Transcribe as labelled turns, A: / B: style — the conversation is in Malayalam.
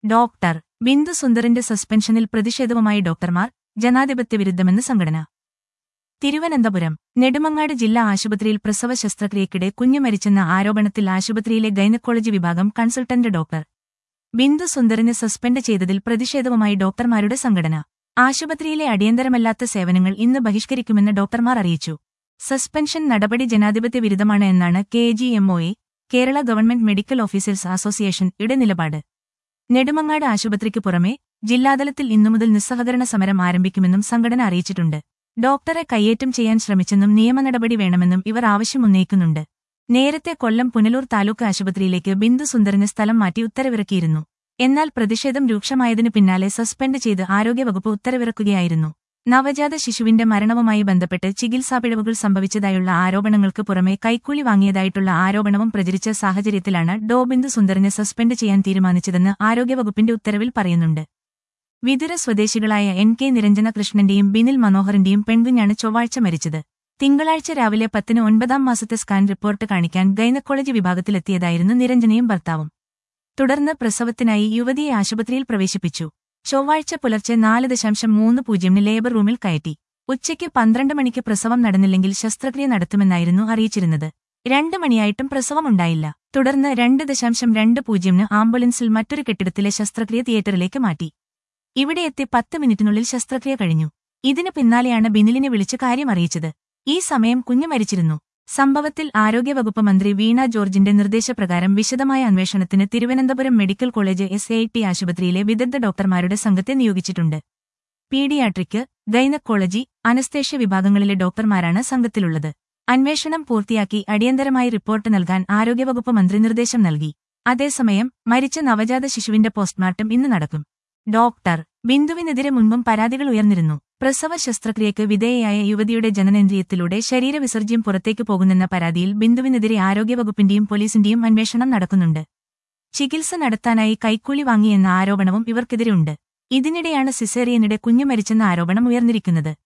A: ഡോക്ടർ ബിന്ദു സുന്ദറിന്റെ സസ്പെൻഷനിൽ പ്രതിഷേധവുമായി ഡോക്ടർമാർ ജനാധിപത്യ വിരുദ്ധമെന്ന് സംഘടന തിരുവനന്തപുരം നെടുമങ്ങാട് ജില്ലാ ആശുപത്രിയിൽ പ്രസവ ശസ്ത്രക്രിയക്കിടെ കുഞ്ഞു മരിച്ചെന്ന ആരോപണത്തിൽ ആശുപത്രിയിലെ ഗൈനക്കോളജി വിഭാഗം കൺസൾട്ടന്റ് ഡോക്ടർ ബിന്ദു സുന്ദറിനെ സസ്പെൻഡ് ചെയ്തതിൽ പ്രതിഷേധവുമായി ഡോക്ടർമാരുടെ സംഘടന ആശുപത്രിയിലെ അടിയന്തരമല്ലാത്ത സേവനങ്ങൾ ഇന്ന് ബഹിഷ്കരിക്കുമെന്ന് ഡോക്ടർമാർ അറിയിച്ചു സസ്പെൻഷൻ നടപടി ജനാധിപത്യ വിരുദ്ധമാണ് എന്നാണ് K G MOA Kerala government medical officers association യുടെ നിലപാട് നെടുമങ്ങാട് ആശുപത്രിക്ക് പുറമെ ജില്ലാതലത്തിൽ ഇന്നുമുതൽ നിസ്സഹകരണ സമരം ആരംഭിക്കുമെന്നും സംഘടന അറിയിച്ചിട്ടുണ്ട് ഡോക്ടറെ കയ്യേറ്റം ചെയ്യാൻ ശ്രമിച്ചെന്നും നിയമ നടപടി വേണമെന്നും ഇവർ ആവശ്യമുന്നയിക്കുന്നുണ്ട് നേരത്തെ കൊല്ലം പുനലൂർ താലൂക്ക് ആശുപത്രിയിലേക്ക് ബിന്ദു സുന്ദറിന് സ്ഥലം മാറ്റി ഉത്തരവിറക്കിയിരുന്നു എന്നാൽ പ്രതിഷേധം രൂക്ഷമായതിനു പിന്നാലെ സസ്പെൻഡ് ചെയ്ത് ആരോഗ്യവകുപ്പ് ഉത്തരവിറക്കുകയായിരുന്നു നവജാത ശിശുവിന്റെ മരണവുമായി ബന്ധപ്പെട്ട് ചികിത്സാപിഴവുകൾ സംഭവിച്ചതായുള്ള ആരോപണങ്ങൾക്ക് പുറമെ കൈക്കൂലി വാങ്ങിയതായിട്ടുള്ള ആരോപണവും പ്രചരിച്ച സാഹചര്യത്തിലാണ് ഡോ ബിന്ദു സുന്ദറിനെ സസ്പെൻഡ് ചെയ്യാൻ തീരുമാനിച്ചതെന്ന് ആരോഗ്യവകുപ്പിന്റെ ഉത്തരവിൽ പറയുന്നുണ്ട് വിതുര സ്വദേശികളായ എൻ കെ നിരഞ്ജന കൃഷ്ണന്റെയും ബിനിൽ മനോഹറിന്റെയും പെൺകുഞ്ഞാണ് ചൊവ്വാഴ്ച മരിച്ചത് തിങ്കളാഴ്ച രാവിലെ പത്തിന് ഒൻപതാം മാസത്തെ സ്കാൻ റിപ്പോർട്ട് കാണിക്കാൻ ഗൈനക്കോളജി വിഭാഗത്തിലെത്തിയതായിരുന്നു നിരഞ്ജനയും ഭർത്താവും തുടർന്ന് പ്രസവത്തിനായി യുവതിയെ ആശുപത്രിയിൽ പ്രവേശിപ്പിച്ചു ചൊവ്വാഴ്ച പുലർച്ചെ നാല് ദശാംശം മൂന്ന് പൂജ്യമിന് ലേബർ റൂമിൽ കയറ്റി ഉച്ചയ്ക്ക് പന്ത്രണ്ട് മണിക്ക് പ്രസവം നടന്നില്ലെങ്കിൽ ശസ്ത്രക്രിയ നടത്തുമെന്നായിരുന്നു അറിയിച്ചിരുന്നത് രണ്ട് മണിയായിട്ടും പ്രസവമുണ്ടായില്ല തുടർന്ന് രണ്ട് ദശാംശം രണ്ട് പൂജ്യമിന് ആംബുലൻസിൽ മറ്റൊരു കെട്ടിടത്തിലെ ശസ്ത്രക്രിയ തിയേറ്ററിലേക്ക് മാറ്റി ഇവിടെ എത്തി പത്ത് മിനിറ്റിനുള്ളിൽ ശസ്ത്രക്രിയ കഴിഞ്ഞു ഇതിന് പിന്നാലെയാണ് ബിനിലിനെ വിളിച്ച് കാര്യം അറിയിച്ചത് ഈ സമയം കുഞ്ഞു മരിച്ചിരുന്നു സംഭവത്തിൽ ആരോഗ്യവകുപ്പ് മന്ത്രി വീണ ജോർജിന്റെ നിർദ്ദേശപ്രകാരം വിശദമായ അന്വേഷണത്തിന് Thiruvananthapuram medical college S I T ആശുപത്രിയിലെ വിദഗ്ധ ഡോക്ടർമാരുടെ സംഘത്തെ നിയോഗിച്ചിട്ടുണ്ട് പീഡിയാട്രിക് ഗൈനക്കോളജി അനസ്തേഷ്യ വിഭാഗങ്ങളിലെ ഡോക്ടർമാരാണ് സംഘത്തിലുള്ളത് അന്വേഷണം പൂർത്തിയാക്കി അടിയന്തരമായി റിപ്പോർട്ട് നൽകാൻ ആരോഗ്യവകുപ്പ് മന്ത്രി നിർദ്ദേശം നൽകി അതേസമയം മരിച്ച നവജാത ശിശുവിന്റെ പോസ്റ്റ്മോർട്ടം ഇന്ന് നടക്കും ഡോക്ടർ ബിന്ദുവിനെതിരെ മുൻപും പരാതികൾ ഉയർന്നിരുന്നു പ്രസവ ശസ്ത്രക്രിയക്ക് വിധേയയായ യുവതിയുടെ ജനനേന്ദ്രിയത്തിലൂടെ ശരീരവിസർജ്യം പുറത്തേക്ക് പോകുന്നെന്ന പരാതിയിൽ ബിന്ദുവിനെതിരെ ആരോഗ്യവകുപ്പിന്റെയും പോലീസിന്റെയും അന്വേഷണം നടക്കുന്നുണ്ട് ചികിത്സ നടത്താനായി കൈക്കൂലി വാങ്ങിയെന്ന ആരോപണവും ഇവർക്കെതിരെയുണ്ട് ഇതിനിടെയാണ് സിസേറിയനിടെ കുഞ്ഞു മരിച്ചെന്ന ആരോപണം ഉയർന്നിരിക്കുന്നത്